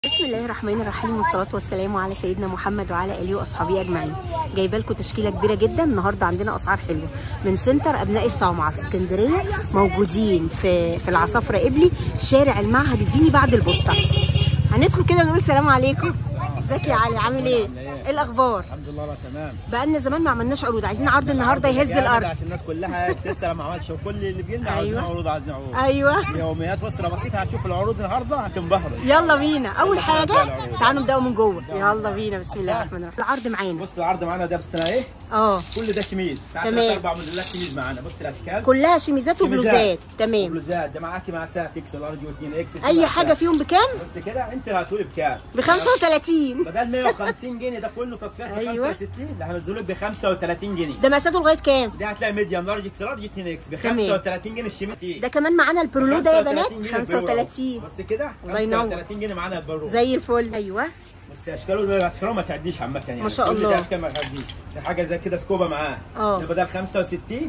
بسم الله الرحمن الرحيم والصلاة والسلام على سيدنا محمد وعلى آله وأصحابه أجمعين جايبة لكم تشكيلة كبيرة جدا النهاردة عندنا أسعار حلوة من سنتر أبناء الصومعة في اسكندرية موجودين في في العصافرة قبلي شارع المعهد الديني بعد البوسطة هندخل كده ونقول سلام عليكم ازيك يا علي عامل ايه؟ ايه الأخبار؟ الحمد لله لا تمام بقالنا زمان ما عملناش عروض عايزين عرض النهارده يهز جامد الأرض عشان الناس كلها تسال ما عملتش وكل اللي بيجي لنا عايزين أيوة. عروض عايزين عروض أيوه يوميات وسره بسيطه هتشوف العروض النهارده هتنبهروا يلا بينا أول حاجة العروض. تعالوا نبدأوا من جوه يلا بينا بسم الله الرحمن الرحيم العرض معانا بص العرض معانا ده بالسنه ايه اه كل ده شميز تمام. ثلاث اربع موديلات شميز معانا بص الاشكال كلها شميزات وبلوزات تمام بلوزات ده معاكي مع ساعه اكس لارج و2 اكس اي حاجه فيهم بكام بص كده انت اللي هتقولي بكام ب 35 بدل 150 جنيه ده كله تصفيات ب أيوة. 65 ده هنزله لك ب 35 جنيه ده مقاساته لغايه كام ده هتلاقي ميديم لارج اكس لارج 2 اكس ب تمام. 35 جنيه الشميز ده كمان معانا البرولو ده يا بنات 35 جنيه البرو. 35 بس كده الله ينور. 35 جنيه معانا البرو زي الفل ايوه بس اشكاله اشكاله ما تعديش عامه يعني ما شاء كل الله. ده اشكال ما تعديش ده حاجه زي كده سكوبا معاه اه. ده بدل 65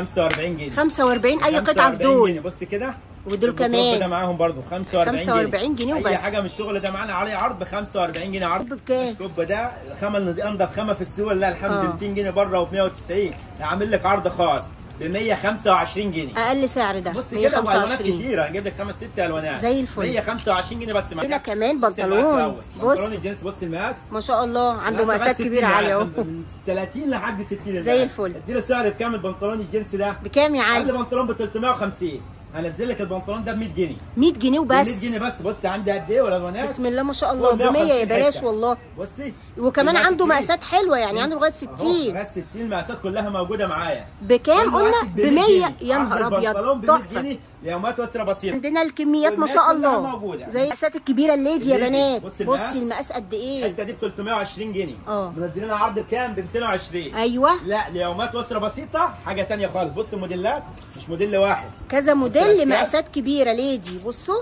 45 جنيه 45 اي قطعه في 45 دول جنيه. بص كده ودول البطروخ كمان. ده معاهم برضو 45 جنيه 45 جنيه اي وبس. حاجه من الشغل ده معانا عليه عرض ب 45 جنيه عرض طب بكام؟ السكوب ده الخامه اللي انضف خامه في السوق لا الحمد اه. 200 جنيه بره و 190 عامل لك عرض خاص ب 125 جنيه اقل سعر ده بص كده والوانات 125 كتيره هنجيب لك خمس ست الوانات زي الفل. 125 جنيه بس هنا كمان بص المقاس بنطلون. الأول. بص. بنطلون الجينز بص المقاس ما شاء الله عنده المقاس مقاسات لغاية كبيره 60 عاليه اهو من 30 لحد 60 زي الفل. اديله سعر بكام البنطلون الجينز ده؟ بكام يا اقل علي بنطلون ب 350 هنزل لك البنطلون ده ب 100 جنيه 100 جنيه ب 100 وبس جنيه بس بص عندي قد ايه ولا الوانات بسم الله ما شاء فوق الله ب 100 يا 150 بلاش حتة. والله بصي وكمان المقاس عنده كبير. مقاسات حلوه يعني عنده لغايه أهو، 60 مقاس 60 المقاسات كلها موجوده معايا بكام كل قلنا واحد ب 100 جنيه. يا عرض نهار البنطلون ابيض ب 100 تحفه جنيه ليومات واسره بسيطه عندنا الكميات ما شاء والمقاس كلها الله موجودة. زي المقاسات الكبيره الليدي يا الليدي. بنات بص المقاس. بصي المقاس قد ايه الحته دي ب 320 جنيه اه. منزلين عرض بكام ب 220 ايوه لا ليومات واسره بسيطه حاجه تانية خالص بص الموديلات مش موديل واحد كذا موديل الأشكال. مقاسات كبيره ليدي بصوا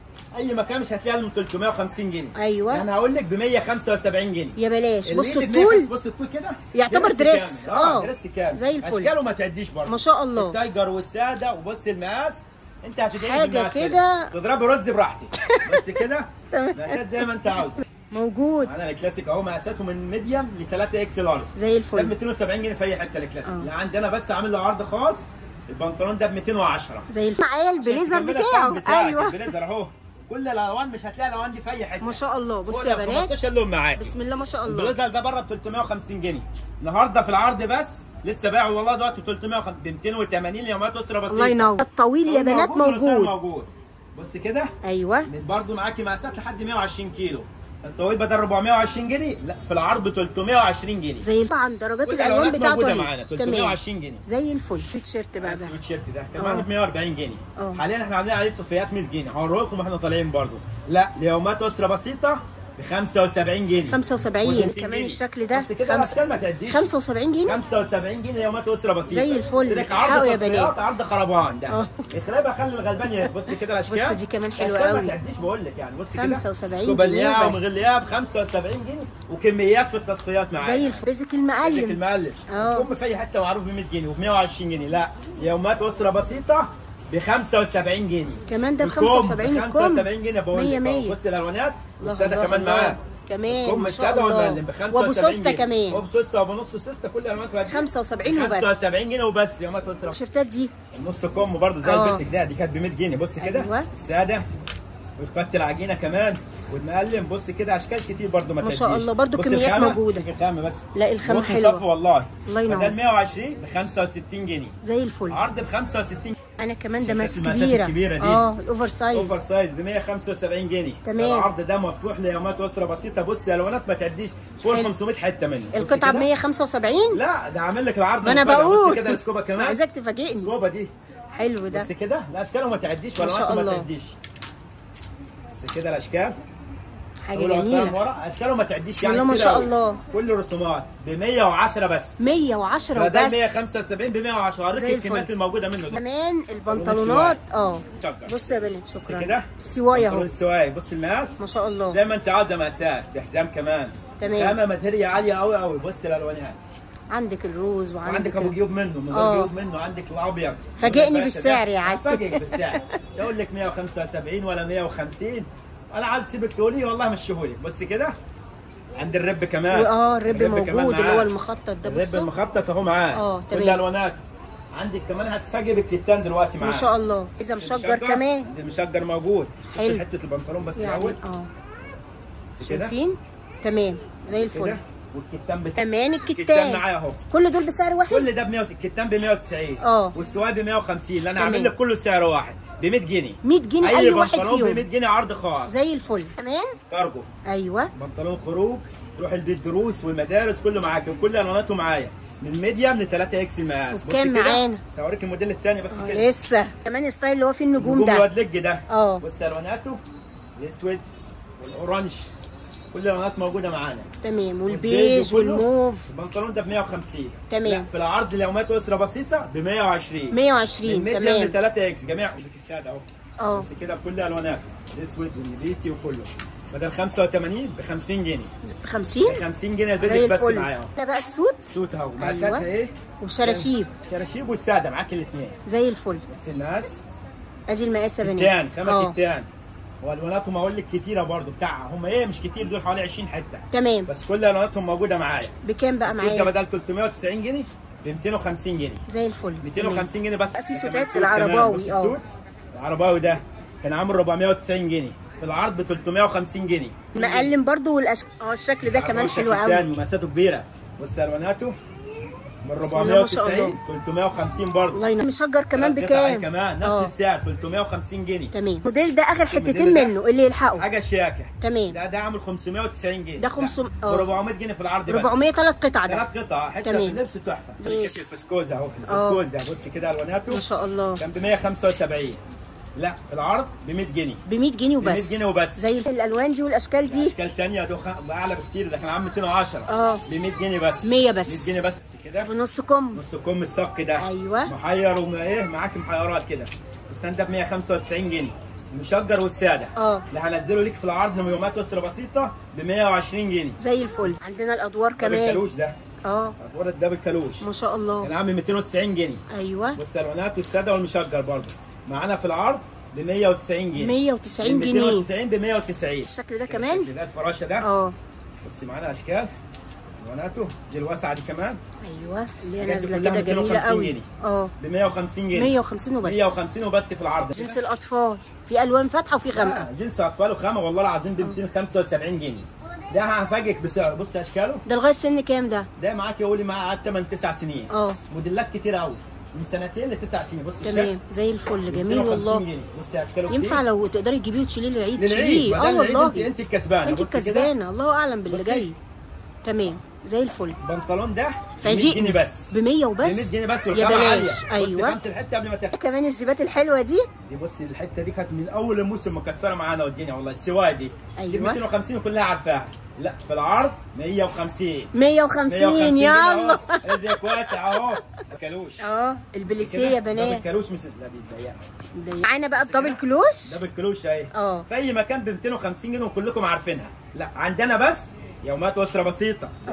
اي مكان مش هتلاقيها من 350 جنيه أيوة. يعني هقول لك ب 175 جنيه يا بلاش بصوا الليدي ب 150 الطول بص الطول كده يعتبر دريس. كامل. اه. اه دريس كامل زي الفل. اشكاله ما تعديش برضه ما شاء الله. التايجر والساده وبص المقاس انت هتدعي حاجة بالمقاس كده. تضربي رز براحتك بس كده تمام. مقاسات زي ما انت عاوز موجود معانا الكلاسيك اهو مقاساته من ميديم ل 3 اكس لارج زي ده ب الفل 270 جنيه في اي حته الكلاسيك اه. اللي عندنا بس عامل له عرض خاص البنطلون ده ب 210 زي الفل معايا البليزر عشان تكملها بتاعه الكم بتاعك، ايوه البليزر اهو كل الالوان مش هتلاقي الالوان دي في اي حته ما شاء الله بصوا فوق يا ال بنات 15 لون معاك بسم الله ما شاء الله البليزر ده بره ب 350 جنيه النهارده في العرض بس لسه باعه والله دلوقتي ب 350 ب 280 يومات اسره بسيطه الله ينور الطويل يا بنات والرسام موجود موجود بص كده ايوه برضه معاكي مقاسات لحد 120 كيلو الطويل بدل 420 جنيه لا في العرض ب 320 جنيه زي الفل عن درجات كل الالوان الالوانات بتاعته موجوده اهي. معانا تمام 320 جنيه زي الفل في تيشيرت بقى ده السويت شيرت ده اه. كمان ب 140 جنيه اه. حاليا احنا عاملين عليه تصفيات 100 جنيه هوريه لكم واحنا طالعين برضه لا ليومات اسره بسيطه ب 75 جنيه 75 و30 كمان جنيه. الشكل ده بس كده خمسة- الاشكال ما تعديش 75 جنيه 75 جنيه يومات اسره بسيطه زي الفل. قلت لك الحقوا عرض يا تصفيات بنات. عرض خربان ده اه. اخربها خلي الغلبان ي- بص كده الاشكال بص دي كمان حلوة الأشكال قوي. ما تعديش بقول لك يعني بص كده 75 كوباليا جنيه بس. ومغليا ب 75 جنيه وكميات في التصفيات معايا زي الفل رزق رزق المعلم المؤلف اه. كم في اي حته معروف ب 100 جنيه وب 120 جنيه لا يومات اسره بسيطه ب 75 جنيه كمان ده ب الكم 75 الكم 75 جنيه بقول مية لك مية. بص الالوانات الله والساده الله كمان الله. معاه كمان كم ما شاء الساده الله والمعلم ب 75 وابو سوسته جنيه. كمان وابو سوسته وابو نص سوسته كل الالوانات بقت 75 وبس 75 جنيه وبس يومات اسره التيشيرتات دي نص كم برضه زي اه. البيسك ده دي كانت ب 100 جنيه بص كده أيوة. الساده وخط العجينه كمان والمقلم بص كده اشكال كتير برضه ما ما شاء تعديش. الله، برضه بص كميات الخامة، موجودة. شوف الخامه بس لا الخامة قطن حلوة. صف والله الله ينور. بدل 120 ب 65 جنيه زي الفل عرض ب 65 انا كمان ده شايفة ماس المقاسات كبيره الكبيرة دي؟ اه الاوفر سايز اوفر سايز ب 175 جنيه تمام. العرض ده مفتوح ليومات اسره بسيطه بص الوانات ما تعديش فوق حلو. 500 حته منه بص القطعه ب كده. 175 لا ده عامل لك العرض ما انا مفاجأة. بقول بص كده السكوبه كمان عايزاك تفاجئني السكوبه دي حلو ده بس كده لا اشكاله ما تعديش ما ولا شاء ما الله. تعديش بس كده الاشكال حاجه أول أسعار جميله ورا اشكاله ما تعديش بسم يعني الله ما كتير شاء أوي. الله. كل رسومات ب 110 بس 110 بدل وبس 175 ب 110 هوريك زي الفل. الكميات الموجوده منه ده كمان البنطلونات اه شكرا بصوا يا بنات شكرا كده السوايه بنطلون اهو السواي بص المقاس ما شاء الله زي ما انت عاوزه مقاسات بحزام كمان تمام. خامه ماتيريال عاليه قوي قوي بص الالوانات عندك الروز وعندك وعندك ابو ال- جيوب منه من اه. غير جيوب منه عندك الابيض فاجئني والباشا بالسعر ده. يا علي. هفاجئك بالسعر مش هقول لك 175 ولا 150 انا عايز اسيبك تقولي والله مشيهولك بص كده عند الرب كمان اه الرب موجود كمان اللي هو معاه. المخطط ده الرب بصوا المخطط اهو معاه اه، كل تمام. الوانات عندك كمان هتفاجئ بالكتان دلوقتي معاه ما شاء الله اذا مشجر كمان عند المشجر موجود بص حلو. حته البنطلون بس يعني الاول اه بص كده شايفين تمام زي الفل كده والكتان بتاع كمان الكتان الكتان معايا اهو كل دول بسعر واحد كل ده ب 100 الكتان ب 190 اه. والسواق ب 150 اللي انا تمام. عامل لك كله سعر واحد ب 100 جنيه 100 جنيه اي واحد بنطلون ب 100 فيهم جنيه عرض خاص زي الفل كمان كارجو ايوه بنطلون خروج تروح البيت دروس والمدارس كله معاك وكل الواناته معايا من ميديم ل 3 اكس المقاس بص وبكام كده. معانا؟ هوريك الموديل الثاني بس كده لسه كمان ستايل اللي هو فيه النجوم نجوم ده الواد لج ده اه. بص الواناته الاسود والاورنج كل الالوانات موجوده معانا تمام والبيج وكله. والموف البنطلون ده ب 150 تمام. لا في العرض ليومات اسره بسيطه ب 120 120 من ميديم تمام ل 3 اكس جميع عندك الساده اهو اه بص كده بكل الواناته الاسود والنبيتي وكله بدل 85 ب 50 جنيه ب 50 ب 50 جنيه زي البيزك بس الفل معايا اهو ده بقى السوت السوت اهو أيوة. مقاساتها ايه؟ وشراشيب شراشيب والساده معاك الاثنين زي الفل بس المقاس ادي المقاس يا بنات التان خامه اه التان والواناتهم اقول لك كتيره برضو بتاع هم ايه مش كتير دول حوالي 20 حته تمام بس كل الواناتهم موجوده معايا بكام بقى السوت ده معايا بدل 390 جنيه ب 250 جنيه زي الفل 250 جنيه بس بقى في ده سوتات كمان سوت العرباوي، كمان. بص اه. السوت العرباوي ده كان عامل 490 جنيه في العرض ب 350 جنيه مقلم برضو والأش... اه الشكل ده كمان حلو قوي تاني ومقاساته كبيره بص الواناته من بسم الله ما شاء 490 350 برضه الله ينور مشجر كمان قطعة بكام كمان نفس اه السعر 350 جنيه تمام الموديل ده اخر حتتين الموديل ده منه اللي يلحقوا حاجه شياكه تمام ده ده عامل 590 جنيه ده 500 ب اه. 400 جنيه في العرض بس 400 ثلاث قطع ده ثلاث قطع حته تمام. في اللبس تحفه زي- الكشف الفسكوز اهو الفسكوز ده بص كده الواناته ما شاء الله كان ب 175 لا في العرض ب 100 جنيه ب 100 جنيه ب 100 وبس جنيه وبس. زي الالوان دي والاشكال دي اشكال ثانيه ده خ- اعلى بكتير ده كان عامل 210 اه. ب 100 جنيه بس 100 بس. 100 جنيه بس كده بنص كم نص كم الصك ده أيوة. محير وما ايه معاك محيرات كده الستاند اب 195 جنيه المشجر والساده اه. اللي هنزله ليك في العرض يومات اسره بسيطه ب 120 جنيه زي الفل عندنا الادوار ده كمان بالكالوش ده اه ادوار الدبل كالوش ما شاء كان الله عامل 290 جنيه ايوه والسالونات والساده والمشجر برضه معانا في العرض ب 190 جنيه 190 من جنيه 290 ب 190 الشكل ده كمان الشكل ده الفراشه ده اه بص معانا اشكال الواناته دي الواسعه دي كمان ايوه اللي هي الحاجات دي نازله كلها كده جميله 250 قوي جنيه. اه ب 150 جنيه 150 وبس 150 وبس في العرض جنس الاطفال في الوان فاتحه وفي غامقه آه، جنس اطفال وخامه والله العظيم ب 275 جنيه ده هفاجئك بسعر بص اشكاله ده لغايه سن كام ده ده معاك يقول لي معاه قعد 8 9 سنين اه موديلات كتير قوي من سنتين لتسع سنين بص الشكل تمام زي الفل جميل 250 والله جنيه. بص اشكاله ينفع كتير. لو تقدري تجيبيه وتشيليه للعيد للعيد تشيليه بدل اه العيد والله انت انت الكسبانه انت بص كده. الكسبانه الله اعلم باللي بصي. جاي تمام زي الفل البنطلون ده ب 100 فاجئني جنيه بس ب 100 ب 100 وبس جنيه بس يا والخامة عالية. بلاش بص ايوه خامة الحته قبل ما تاخد كمان الجيبات الحلوه دي دي بصي الحته دي كانت من اول الموسم مكسره معانا والدنيا والله السواي دي دي أيوة. 250 وكلها عارفاها لا في العرض 150 150 يلا رزقك واسع اهو ما كلوش اه البليسيه يا ده بنات بالكلوش مش لا بيتضيق معانا بقى الدبل كلوش ده بالكلوش اهي اه. في اي مكان ب 250 جنيه وكلكم عارفينها لا عندنا بس يومات اسره بسيطه ب اه.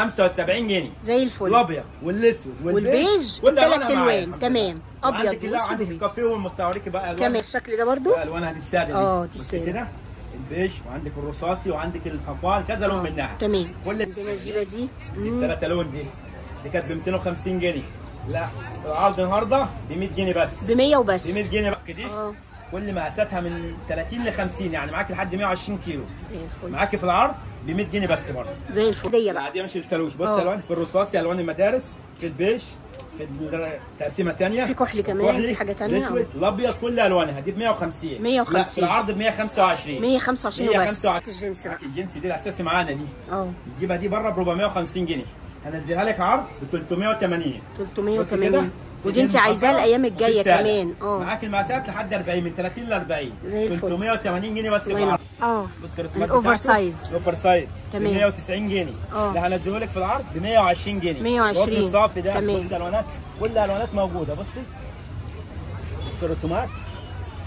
175 جنيه زي الفل الابيض والاسود والبيج كل التلات ألوانها معايا ألوان. الحمد تمام. لله. أبيض وعندك لا وأسود عندك وبيج. الكافيه والمستوريك بقى كمان الشكل ده برضو بقى الوانها دي الساده دي اه، دي بص السادة. كده البيج وعندك الرصاصي وعندك الخفان كذا لون اه، منها تمام كل عندنا الجيبه دي مم. الثلاثه لون دي دي كانت ب 250 جنيه لا في العرض النهارده ب 100 جنيه بس ب 100 ب وبس 100 جنيه بقى دي اه كل مقاساتها من 30 ل 50 يعني معاك لحد 120 كيلو زي الفل معاك في العرض ب 100 جنيه بس برضه زي الفل دي لا بقى دي مش التلوش بص اه. الوان في الرصاصي الوان المدارس في البيج في ال- تقسيمه ثانيه في كحل كمان، في حاجة تانية. الاسود الابيض كل الوانها دي ب 150 150. لا في العرض ب 125 125 وبس 125. الجنس بقى الجنس دي الاساسي معانا دي اه تجيبها دي بره ب 450 جنيه هنزلها لك عرض ب 380 بص كده. 380 ودي انت عايزاها الايام الجايه وفي السعر. كمان اه معاك المقاسات لحد 40 من 30 ل 40 زي الفل. 380 جنيه بس في الله ينور. العرض اه بص الرسومات الاوفر بتاعته. سايز الاوفر سايز تمام. ب 190 جنيه اه. ده هنزله لك في العرض ب 120 جنيه 120. الوزن الصافي ده تمام. بص الالوانات كل الالوانات موجوده بصي بص الرسومات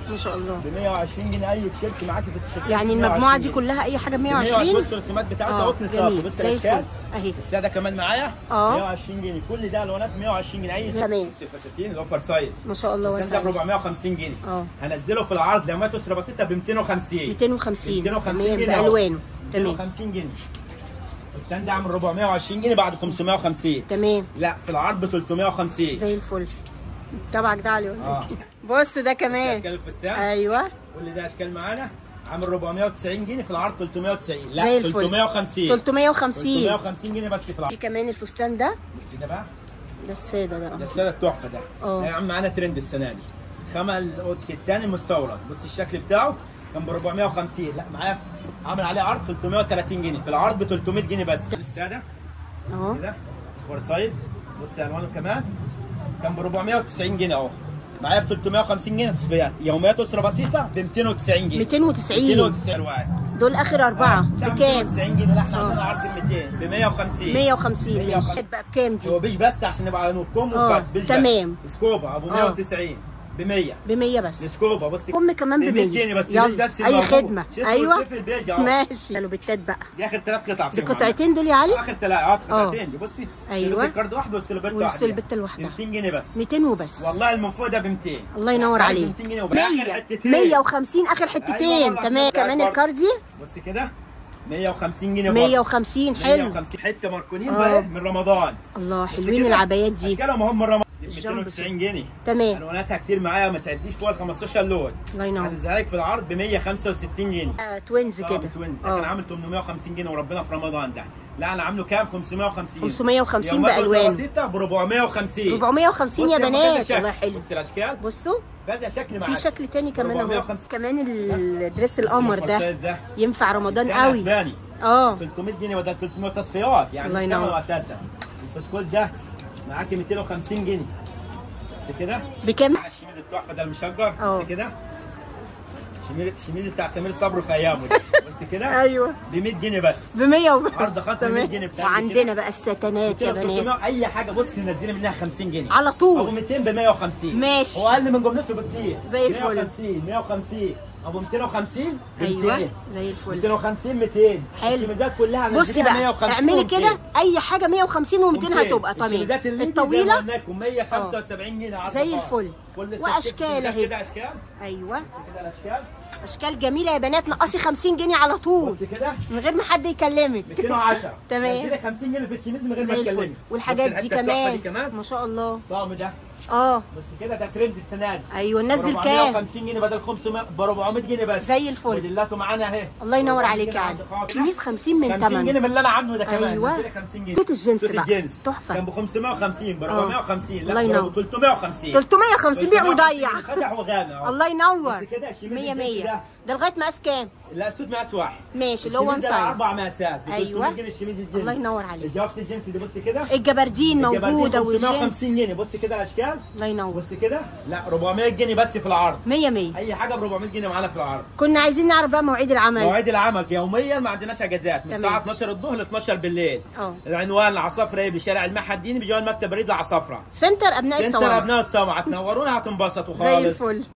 ما شاء الله ب 120 جنيه اي تيشيرت معاكي في التيشيرت يعني المجموعه دي كلها اي حاجه ب 120 بص الرسومات بتاعتها اه اهو نصاب جميل بص زي الاشكال الفل اهي الساده كمان معايا اه. 120 جنيه كل ده الوانات 120 جنيه اي تمام. بص الفساتين الاوفر سايز ما شاء الله الستاند ده ب واسع 450 جنيه اه. هنزله في العرض لما تسرى بسيطه ب 250 250 250 تمام جنيه أهو. بالوانه تمام 250 جنيه الستاند ده عامل 420 جنيه بعد 550 تمام لا في العرض ب 350 زي الفل تبعك ده علي ولا اه إيه؟ بصوا ده كمان اشكال الفستان ايوه كل ده اشكال معانا عامل 490 جنيه في العرض 390 لا زي الفل 350 350 350 جنيه بس في العرض في كمان الفستان ده كده بقى ده الساده ده ده السنه التحفه ده اه. ده يا عم معانا ترند السنه دي خمل الاوتك الثاني مستورد بص الشكل بتاعه كان ب 450 لا معايا عامل عليه عرض 330 جنيه في العرض ب 300 جنيه بس الساده اهو كده فور سايز بص الوانه كمان كان ب 490 جنيه اهو معايا ب 350 جنيه تصفيات يوميات اسره بسيطه ب 290 جنيه 290 290 الواحد دول اخر اربعه بكام 290 جنيه لا احنا اه. عندنا عرض ب 200 ب 150 150 150. ماشي بقى بكام دي هو بيش بس عشان نبقى نفكم اه، وفات بيش تمام. بس سكوبا ابو اه. 190 ب 100 ب 100 بس سكوبا بص ام كمان ب 100 جنيه بس يلا بيش بس اي موجود. خدمه شيل ايوه وصف البيج اهو. ماشي قالوا بالتات بقى دي اخر ثلاث قطع دي فيهم قطعتين دول يا علي اخر ثلاث اه قطعتين دي بصي أيوة. بصي الكارد واحد والسلوبيت واحد والسلوبيت لوحدها. 200 جنيه بس 200 وبس والله المنفوق ده ب 200 الله ينور عليك 200 جنيه وبس اخر 100 حتتين 150 اخر أيوة حتتين والله تمام عشان كمان ده الكاردي بص كده 150 جنيه برضه. 150 حلو 150 حته ماركونين اه. بقى من رمضان الله بص حلوين كده. العبايات دي اشكالهم هم من رمضان الجامب 290 جنيه تمام الواناتها كتير معايا ما تعديش فوق ال 15 لون الله ينور هنزلها لك في العرض ب 165 جنيه آه توينز اه، كده بتوين. ده كان اه عامل 850 جنيه وربنا في رمضان ده لا انا عامله كام 550 550 يومات بألوان. بسيطه ب 450 450 يا بص هما بنات كذا شكل. والله حلو بص الاشكال بصوا كذا شكل معاك في شكل تاني كمان اهو 450. كمان الدريس القمر ده الفرسايز ده ينفع رمضان كان قوي اسباني اه 300 جنيه بدل 300 تصفيات يعني الله مش ينور. ثمنه اساسا الفسكوت ده معاكي 250 جنيه بس كده بكام الشميز التحفه ده المشجر اه. بس كده شميز الشميز بتاع سمير صبري في ايامه ده بس كده ايوه ب 100 جنيه بس ب 100 وبس عرض خاص ب 100 تمام. جنيه بتاعتي وعندنا كده. بقى الستانات يا كده بنات 300 اي حاجه بص منزلين منها 50 جنيه على ابو طول 200 ب 150 ماشي. هو اقل من جملته بكتير زي الفل. 150 150 ابو 250 ب 200 ايوه زي الفل 250 200 حلو. الشميزات كلها بصي هنزلها بقى 150 اعملي و200. كده اي حاجه 150 و200 هتبقى تمام الشميزات الليدي الطويله زي ما قلنا لكم 175 جنيه عرض زي خاص. الفل. كل ست وأشكال شميزات أهي. كده اشكال ايوه كده الاشكال اشكال جميله يا بنات نقصي 50 جنيه على طول بص كده من غير ما حد يكلمك 210 تمام. نزلي 50 جنيه في الشميز من غير ما زي الفل تتكلمي والحاجات بص دي الحتة التحفة كمان دي كمان ما شاء الله الطقم ده اه بص كده ده ترند السنه دي ايوه نزل كام 450 جنيه بدل 500 ب 400 جنيه بس زي الفل موديلاته معانا اهي الله ينور 400 عليك جنيه يا عند علي خاطر. تميز 50 من 50 جنيه ثمن من اللي انا عامله ده كمان أيوة. نزلي 50 جنيه توت الجنس توت بقى. الجنس تحفة. كان ب 550 ب 450 الله لا ينور. ب 350 350 بيع وضيع خدع وغنى أهو. الله ينور بس كده الشميز 100 الجنس 100 ده. ده لغايه مقاس كام لا السود مقاس واحد ماشي اللي هو وان الشميز ده سايز اربع مقاسات ب أيوة. 300 جنيه الشميز الجنس الله ينور عليك. الجاكيت الجنس دي بص كده الجبردين الجبردين موجوده 550 والجنس جنيه بص كده الاشكال الله ينور بص كده لا 400 جنيه بس في العرض 100 100 اي حاجه ب 400 جنيه معانا في العرض كنا عايزين نعرف بقى مواعيد العمل مواعيد العمل يوميا ما عندناش اجازات من تمام. الساعه 12 الظهر ل 12 بالليل اه. العنوان العصافره ايه بشارع المعهد الديني بجوار مكتب بريد العصافره سنتر ابناء سنتر الصوامع ابناء السمع هتنورونا هتنبسطوا زي خالص الفل